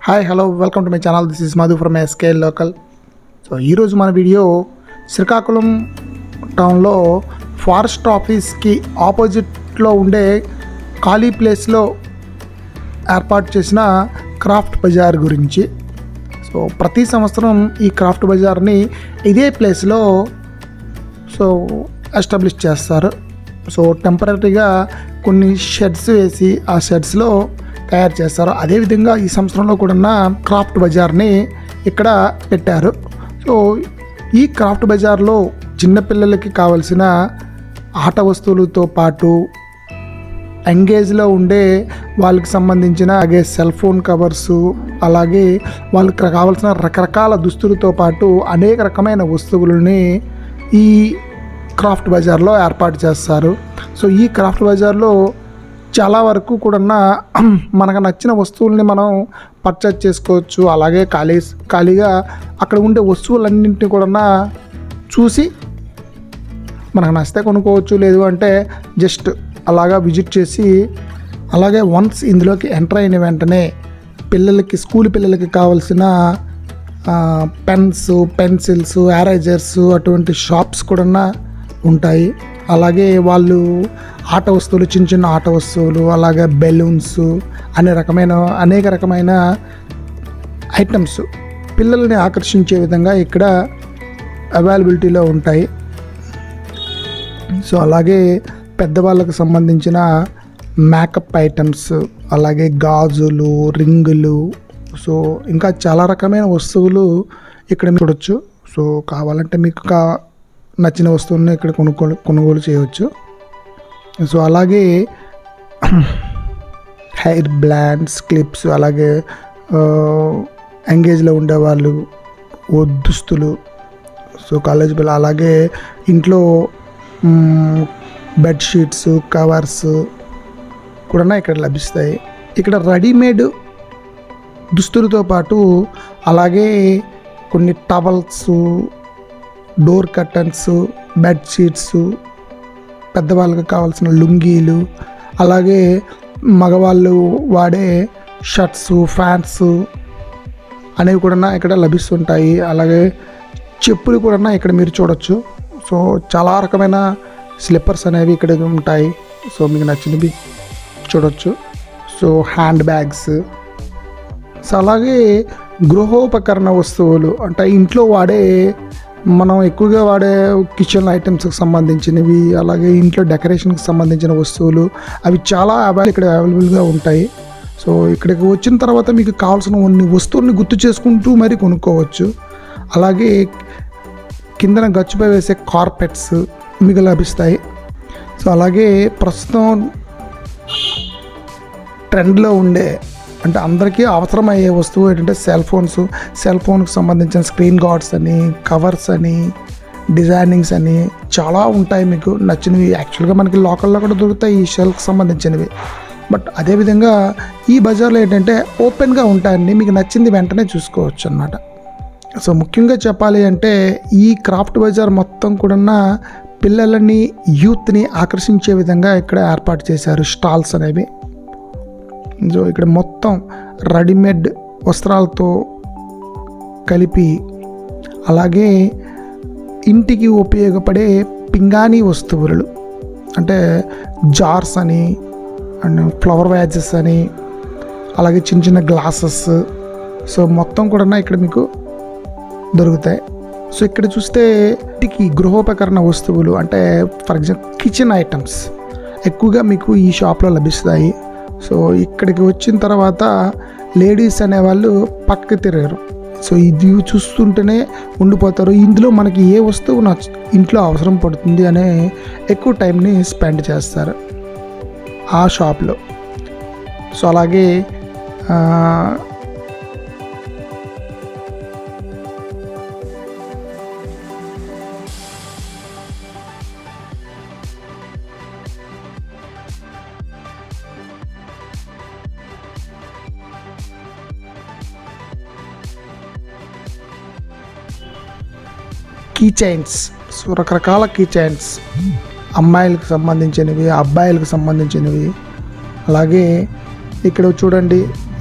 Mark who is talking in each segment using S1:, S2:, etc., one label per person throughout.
S1: hi hello welcome to my channel this is Madhu from SK local so ఈరోజు మన video Srikakulam టౌన్లో forest ఆఫీస్కి ఆపోజిట్లో ఉండే ఖాళీ ప్లేస్లో ఏర్పాటు చేసిన క్రాఫ్ట్ బజార్ గురించి సో ప్రతి సంవత్సరం ఈ క్రాఫ్ట్ బజార్ని ఇదే ప్లేస్లో సో ఎస్టాబ్లిష్ చేస్తారు సో టెంపరీగా కొన్ని షెడ్స్ వేసి ఆ షెడ్స్లో తయారు చేస్తారు అదేవిధంగా ఈ సంవత్సరంలో కూడా క్రాఫ్ట్ బజార్ని ఇక్కడ పెట్టారు సో ఈ క్రాఫ్ట్ బజార్లో చిన్నపిల్లలకి కావలసిన ఆట వస్తువులతో పాటు ఎంగేజ్లో ఉండే వాళ్ళకి సంబంధించిన అలాగే సెల్ ఫోన్ కవర్స్ అలాగే వాళ్ళకి కావాల్సిన రకరకాల దుస్తులతో పాటు అనేక రకమైన వస్తువులని ఈ క్రాఫ్ట్ బజార్లో ఏర్పాటు చేస్తారు సో ఈ క్రాఫ్ట్ బజార్లో చాలా వరకు కూడా మనకు నచ్చిన వస్తువుల్ని మనం పర్చేజ్ చేసుకోవచ్చు అలాగే ఖాళీ ఖాళీగా అక్కడ ఉండే వస్తువులన్నింటినీ కూడా చూసి మనకు నచ్చితే కొనుక్కోవచ్చు లేదు అంటే జస్ట్ అలాగా విజిట్ చేసి అలాగే వన్స్ ఇందులోకి ఎంటర్ అయిన వెంటనే పిల్లలకి స్కూల్ పిల్లలకి కావాల్సిన పెన్స్ పెన్సిల్స్ యారేజర్స్ అటువంటి షాప్స్ కూడా ఉంటాయి అలాగే వాళ్ళు ఆట వస్తువులు చిన్న చిన్న ఆట వస్తువులు అలాగే బెలూన్స్ అనే రకమైన అనేక రకమైన ఐటమ్స్ పిల్లల్ని ఆకర్షించే విధంగా ఇక్కడ అవైలబిలిటీలో ఉంటాయి సో అలాగే పెద్దవాళ్ళకు సంబంధించిన మేకప్ ఐటమ్స్ అలాగే గాజులు రింగులు సో ఇంకా చాలా రకమైన వస్తువులు ఇక్కడ మీరు చూడొచ్చు సో కావాలంటే మీకు కా నచ్చిన వస్తువులను ఇక్కడ కొనుగోలు కొనుగోలు చేయవచ్చు సో అలాగే హెయిర్ బ్లాండ్స్ క్లిప్స్ అలాగే ఎంగేజ్లో ఉండేవాళ్ళు ఓ దుస్తులు సో కాలేజ్ పిల్లలు అలాగే ఇంట్లో బెడ్షీట్స్ కవర్స్ కూడా ఇక్కడ లభిస్తాయి ఇక్కడ రెడీమేడ్ దుస్తులతో పాటు అలాగే కొన్ని టవల్స్ డోర్ కర్టన్స్ బెడ్షీట్స్ పెద్దవాళ్ళకి కావాల్సిన లుంగీలు అలాగే మగవాళ్ళు వాడే షర్ట్స్ ఫ్యాన్స్ అనేవి కూడా ఇక్కడ లభిస్తుంటాయి అలాగే చెప్పులు కూడా ఇక్కడ మీరు చూడొచ్చు సో చాలా రకమైన స్లిప్పర్స్ అనేవి ఇక్కడ ఉంటాయి సో మీకు నచ్చినవి చూడొచ్చు సో హ్యాండ్ బ్యాగ్స్ సో అలాగే గృహోపకరణ వస్తువులు అంటే ఇంట్లో వాడే మనం ఎక్కువగా వాడే కిచెన్ ఐటమ్స్కి సంబంధించినవి అలాగే ఇంట్లో డెకరేషన్కి సంబంధించిన వస్తువులు అవి చాలా అవైల ఇక్కడ అవైలబుల్గా ఉంటాయి సో ఇక్కడికి వచ్చిన తర్వాత మీకు కావాల్సిన కొన్ని వస్తువుల్ని గుర్తు చేసుకుంటూ మరీ కొనుక్కోవచ్చు అలాగే కిందన గచ్చుపై వేసే కార్పెట్స్ మీకు లభిస్తాయి సో అలాగే ప్రస్తుతం ట్రెండ్లో ఉండే అంటే అందరికీ అవసరమయ్యే వస్తువు ఏంటంటే సెల్ ఫోన్స్ సెల్ ఫోన్కి సంబంధించిన స్క్రీన్ గార్డ్స్ అని కవర్స్ అని డిజైనింగ్స్ అని చాలా ఉంటాయి మీకు నచ్చినవి యాక్చువల్గా మనకి లోకల్లో కూడా దొరుకుతాయి ఈ షెల్కి సంబంధించినవి బట్ అదేవిధంగా ఈ బజార్లో ఏంటంటే ఓపెన్గా ఉంటాయండి మీకు నచ్చింది వెంటనే చూసుకోవచ్చు అన్నమాట సో ముఖ్యంగా చెప్పాలి అంటే ఈ క్రాఫ్ట్ బజార్ మొత్తం కూడా పిల్లలని యూత్ని ఆకర్షించే విధంగా ఇక్కడ ఏర్పాటు చేశారు స్టాల్స్ అనేవి సో ఇక్కడ మొత్తం రెడీమేడ్ వస్త్రాలతో కలిపి అలాగే ఇంటికి ఉపయోగపడే పింగాణి వస్తువులు అంటే జార్స్ అని అండ్ ఫ్లవర్ వ్యాజెస్ అని అలాగే చిన్న చిన్న గ్లాసెస్ సో మొత్తం కూడా ఇక్కడ మీకు దొరుకుతాయి సో ఇక్కడ చూస్తే ఇంటికి గృహోపకరణ వస్తువులు అంటే ఫర్ ఎగ్జాంపుల్ కిచెన్ ఐటమ్స్ ఎక్కువగా మీకు ఈ షాప్లో లభిస్తాయి సో ఇక్కడికి వచ్చిన తర్వాత లేడీస్ అనేవాళ్ళు పక్కకి తిరగరు సో ఇది చూస్తుంటేనే ఉండిపోతారు ఇందులో మనకి ఏ వస్తువు నచ్చ ఇంట్లో అవసరం పడుతుంది అనే ఎక్కువ టైంని స్పెండ్ చేస్తారు ఆ షాప్లో సో అలాగే కీ చైన్స్ సో రకరకాల కీ చైన్స్ అమ్మాయిలకు సంబంధించినవి అబ్బాయిలకు సంబంధించినవి అలాగే ఇక్కడ చూడండి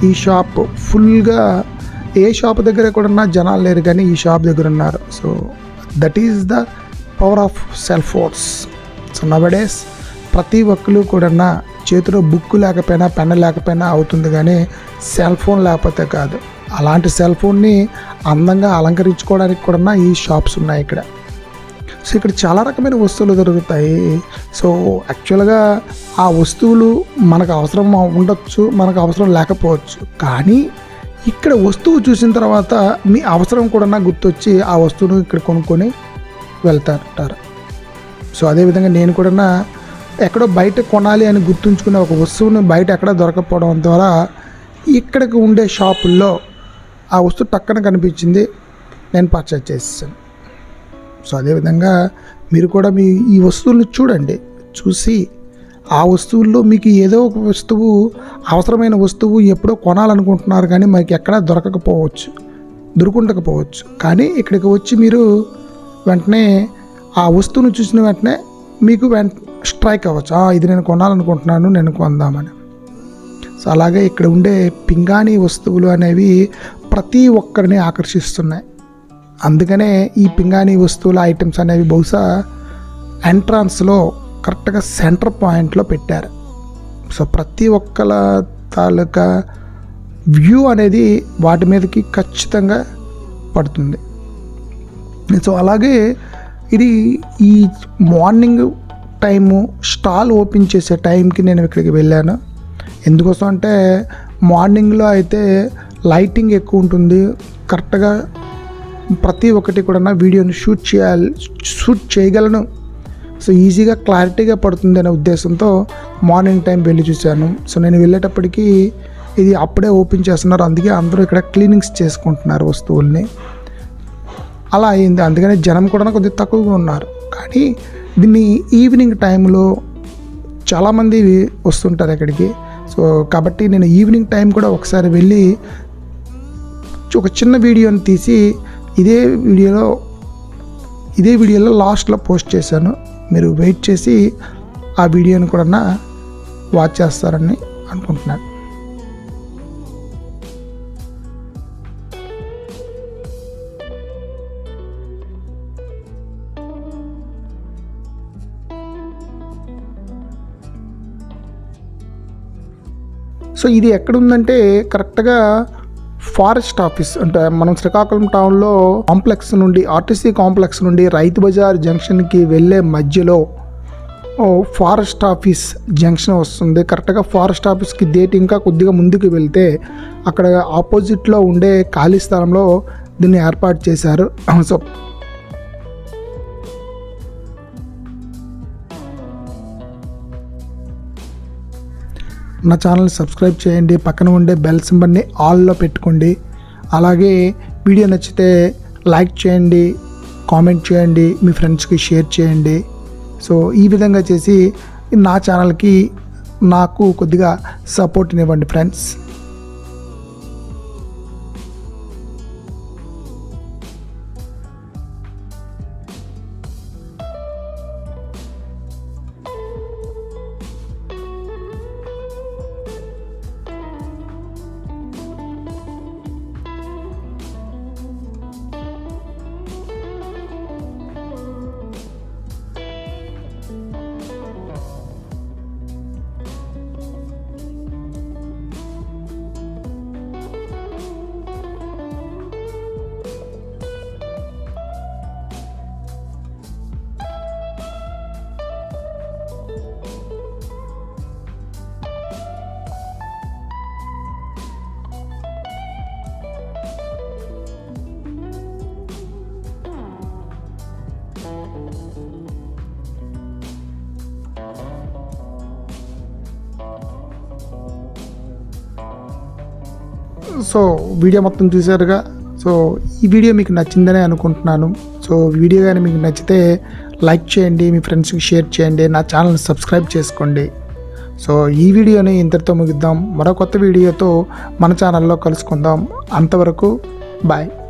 S1: ఈ షాప్ ఫుల్గా ఏ షాప్ దగ్గర కూడా జనాలు లేరు కానీ ఈ షాప్ దగ్గర ఉన్నారు so that is the power of cell phones so nowadays ప్రతి ఒక్కరు కూడా చేతిలో బుక్ లేకపోయినా పెన్ లేకపోయినా అవుతుంది కానీ సెల్ ఫోన్ లేకపోతే కాదు అలాంటి సెల్ ఫోన్ని అందంగా అలంకరించుకోవడానికి కూడా ఈ షాప్స్ ఉన్నాయి ఇక్కడ సో ఇక్కడ చాలా రకమైన వస్తువులు దొరుకుతాయి సో యాక్చువల్గా ఆ వస్తువులు మనకు అవసరం ఉండొచ్చు మనకు అవసరం లేకపోవచ్చు కానీ ఇక్కడ వస్తువు చూసిన తర్వాత మీ అవసరం కూడా గుర్తొచ్చి ఆ వస్తువును ఇక్కడ కొనుక్కొని వెళ్తారంటారు సో అదేవిధంగా నేను కూడా ఎక్కడో బయట కొనాలి అని గుర్తుంచుకునే ఒక వస్తువుని బయట ఎక్కడ దొరకపోవడం ద్వారా ఇక్కడికి ఉండే షాపుల్లో ఆ వస్తువు టక్కన కనిపించింది నేను పర్చేజ్ చేసేసాను సో అదేవిధంగా మీరు కూడా మీ ఈ వస్తువుల్ని చూడండి చూసి ఆ వస్తువుల్లో మీకు ఏదో ఒక వస్తువు అవసరమైన వస్తువు ఎప్పుడో కొనాలనుకుంటున్నారు కానీ మనకి ఎక్కడా దొరకకపోవచ్చు దొరుకుండకపోవచ్చు కానీ ఇక్కడికి వచ్చి మీరు వెంటనే ఆ వస్తువును చూసిన వెంటనే మీకు వెంట స్ట్రైక్ అవ్వచ్చు "ఆ, ఇది నేను కొనాలనుకుంటున్నాను నేను కొందామని సో అలాగే ఇక్కడ ఉండే పింగాణి వస్తువులు అనేవి ప్రతి ఒక్కరిని ఆకర్షిస్తున్నాయి అందుకనే ఈ పింగాణి వస్తువుల ఐటమ్స్ అనేవి బహుశా ఎంట్రాన్స్లో కరెక్ట్గా సెంటర్ పాయింట్లో పెట్టారు సో ప్రతి ఒక్కల తాలూకా వ్యూ అనేది వాటి మీదకి ఖచ్చితంగా పడుతుంది సో అలాగే ఇది ఈ మార్నింగ్ టైము స్టాల్ ఓపెన్ చేసే టైంకి నేను ఇక్కడికి వెళ్ళాను ఎందుకోసం అంటే మార్నింగ్లో అయితే లైటింగ్ ఎక్కువ ఉంటుంది కరెక్ట్గా ప్రతి ఒక్కటి కూడా వీడియోని షూట్ చేయాలి షూట్ చేయగలను సో ఈజీగా క్లారిటీగా పడుతుంది అనే ఉద్దేశంతో మార్నింగ్ టైం వెళ్ళి చూశాను సో నేను వెళ్ళేటప్పటికి ఇది అప్పుడే ఓపెన్ చేస్తున్నారు అందుకే అందరూ ఇక్కడ క్లీనింగ్స్ చేసుకుంటున్నారు వస్తువుల్ని అలా అయింది అందుకని జనం కూడా కొద్దిగా తక్కువగా ఉన్నారు కానీ దీన్ని ఈవినింగ్ టైంలో చాలామంది వస్తుంటారు ఇక్కడికి సో కాబట్టి నేను ఈవినింగ్ టైం కూడా ఒకసారి వెళ్ళి ఒక చిన్న వీడియోని తీసి ఇదే వీడియోలో ఇదే వీడియోలో లాస్ట్లో పోస్ట్ చేశాను మీరు వెయిట్ చేసి ఆ వీడియోని కూడా వాచ్ చేస్తారని అనుకుంటున్నాను సో ఇది ఎక్కడుందంటే కరెక్ట్గా ఫారెస్ట్ ఆఫీస్ అంటే మనం శ్రీకాకుళం టౌన్లో కాంప్లెక్స్ నుండి ఆర్టీసీ కాంప్లెక్స్ నుండి రైతు బజార్ జంక్షన్కి వెళ్ళే మధ్యలో ఓ ఫారెస్ట్ ఆఫీస్ జంక్షన్ వస్తుంది కరెక్ట్గా ఫారెస్ట్ ఆఫీస్కి డేట్ ఇంకా కొద్దిగా ముందుకు వెళ్తే అక్కడ ఆపోజిట్లో ఉండే ఖాళీ స్థలంలో దీన్ని ఏర్పాటు చేశారు సో నా ఛానల్ని సబ్స్క్రైబ్ చేయండి పక్కన ఉండే బెల్ సింబల్ని ఆల్లో పెట్టుకోండి అలాగే వీడియో నచ్చితే లైక్ చేయండి కామెంట్ చేయండి మీ ఫ్రెండ్స్కి షేర్ చేయండి సో ఈ విధంగా చేసి నా ఛానల్కి నాకు కొద్దిగా సపోర్ట్నివ్వండి ఫ్రెండ్స్ సో వీడియో మొత్తం చూసారుగా సో ఈ వీడియో మీకు నచ్చిందనే అనుకుంటున్నాను సో వీడియో కానీ మీకు నచ్చితే లైక్ చేయండి మీ ఫ్రెండ్స్కి షేర్ చేయండి నా ఛానల్ని సబ్స్క్రైబ్ చేసుకోండి సో ఈ వీడియోని ఇంతటితో ముగిద్దాం మరో కొత్త వీడియోతో మన ఛానల్లో కలుసుకుందాం అంతవరకు బాయ్